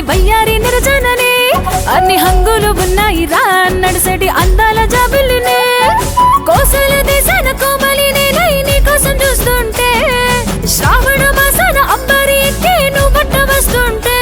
బయ్యారి నిరజననే అన్ని హంగులు ఉన్నాయి రా నడిసటి అందాల జాబిల్లినే కోసల దేశాన కోమలి నేనై నీ కోసం చూస్తుంటే శ్రావణ మాసాన అంబరి ఎక్కి నువ్వు పట్ట వస్తుంటే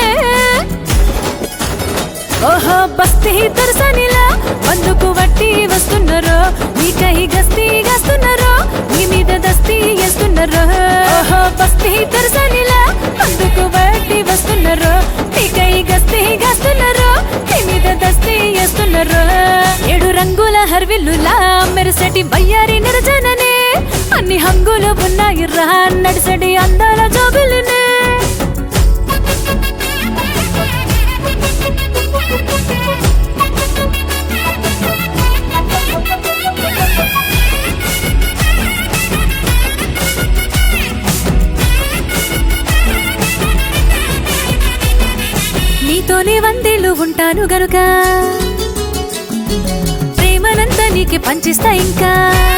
ఓహో బస్తీ దర్శనిలా మందుకు వట్టి వస్తున్నారు నీకై గస్తీ గస్తున్నారు నీ మీద దస్తీ వేస్తున్నారు ఓహో బస్తీ దర్శనిలా మందుకు వట్టి వస్తున్నారు నీకై గస్తీ గస్తున్నారు నీ మీద దస్తీ వేస్తున్నారు ఏడు రంగుల హర్విల్లులా మెరిసటి బయ్యారి నిరజననే అన్ని హంగులు ఉన్నాయి రా నడిసటి అందాల జోబులునే నీతోనే వందేళ్ళు ఉంటాను గనుక ప్రేమనంతా నీకే పంచిస్తా ఇంకా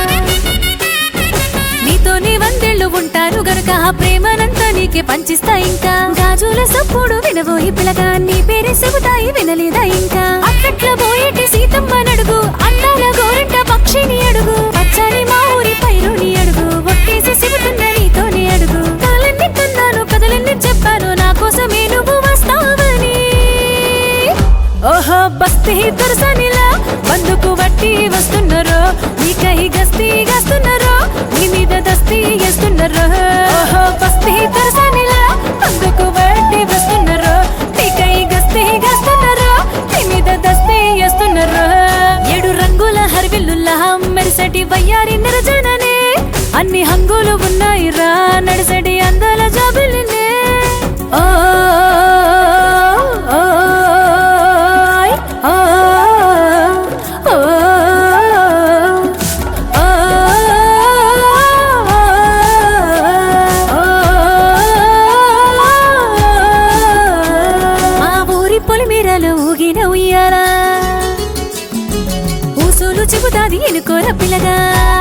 నీతోనే వందేళ్ళు ఉంటాను గనుక ఆ ప్రేమనంతా నీకే పంచిస్తా ఇంకా గాజుల సప్పుడు వినబోయి పిలగా నీ పేరే చెబుతాయి వినలేదా ఇంకా అక్కట్ల పోయేటి సీతమ్మ నడుగు అందాల గోరంట పక్షిని అడుగు పచ్చని మా ఊరి పైరుని అడుగు ఒట్టేసి చెబుతున్న నీతోనే అడుగు కాలన్నీ కన్నాను కథలన్నీ చెప్పాను నా కోసమే నువ్వు వస్తావని ఓహో బస్తీ దర్శనిలా బందుకు వట్టి వస్తున్నారు నీకై గస్తీ గస్తున్నారు నీ మీద దస్తీ వేస్తున్నారు ఓహో బస్తీ దర్శనిలా బందుకు వట్టి వస్తున్నారు నీకై గస్తీ గస్తున్నారు నీ మీద దస్తీ వేస్తున్నారు ఏడు రంగుల హర్విల్లుల్లా మెరిసటి వయ్యారి నిరజననే అన్ని హంగులు ఉన్నాయి రా నడిసటి అందాల జాబిలినే ఓ ఓ ఓయ్ ఓ ఓ ఓ మా ఊరి పొలిమీరలు ఊగిన ఉయ్యాలా ఊసులు చెబుతాది ఎనుకోర పిల్లగా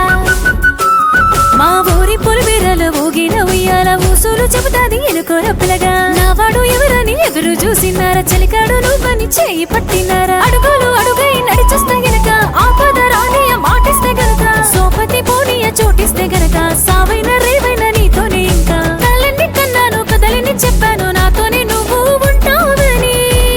మా ఊరి పొలిమీరలు ఊగిన ఉయ్యాల ఊసులు చెబుతాది ఎనుకోర పిల్లగా నా వాడు ఎవరని ఎదురు చూసినారా చలికాడు నువ్వని చేయి పట్టినారా అడుగులు అడుగై నడిచేస్తే గనక ఆపద రానియ మాటిస్తే గనక సోపతి పోనీయ చోటిస్తే గనక సావైన రేవైన నీతోనే ఇంకా కళ్ళని కన్నాను కదలని చెప్పాను నాతోనే నువ్వు ఉంటావని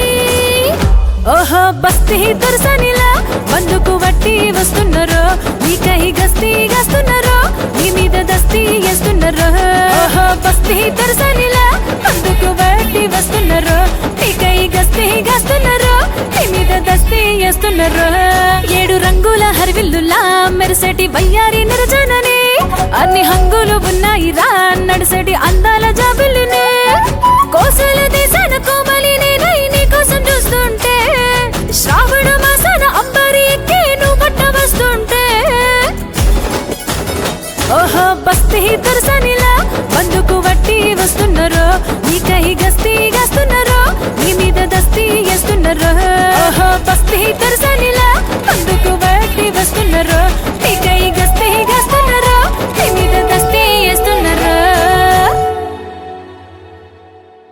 ఓహో బస్తీ దర్శనిలా బందుకు వట్టి వస్తున్నారు నీకై గస్తీ గస్తున్నారు నీ మీద దస్తీ వేస్తున్నారు ఓహో బస్తీ దర్శనిలా బందుకు వట్టి వస్తున్నారు నీకై గస్తీ గస్తున్నారు నీ మీద దస్తీ వేస్తున్నారు ఏడు రంగుల హరివిల్లులా మెరిసటి బయ్యారి నిరజననే అన్ని హంగులు ఉన్నాయి రా నడిసటి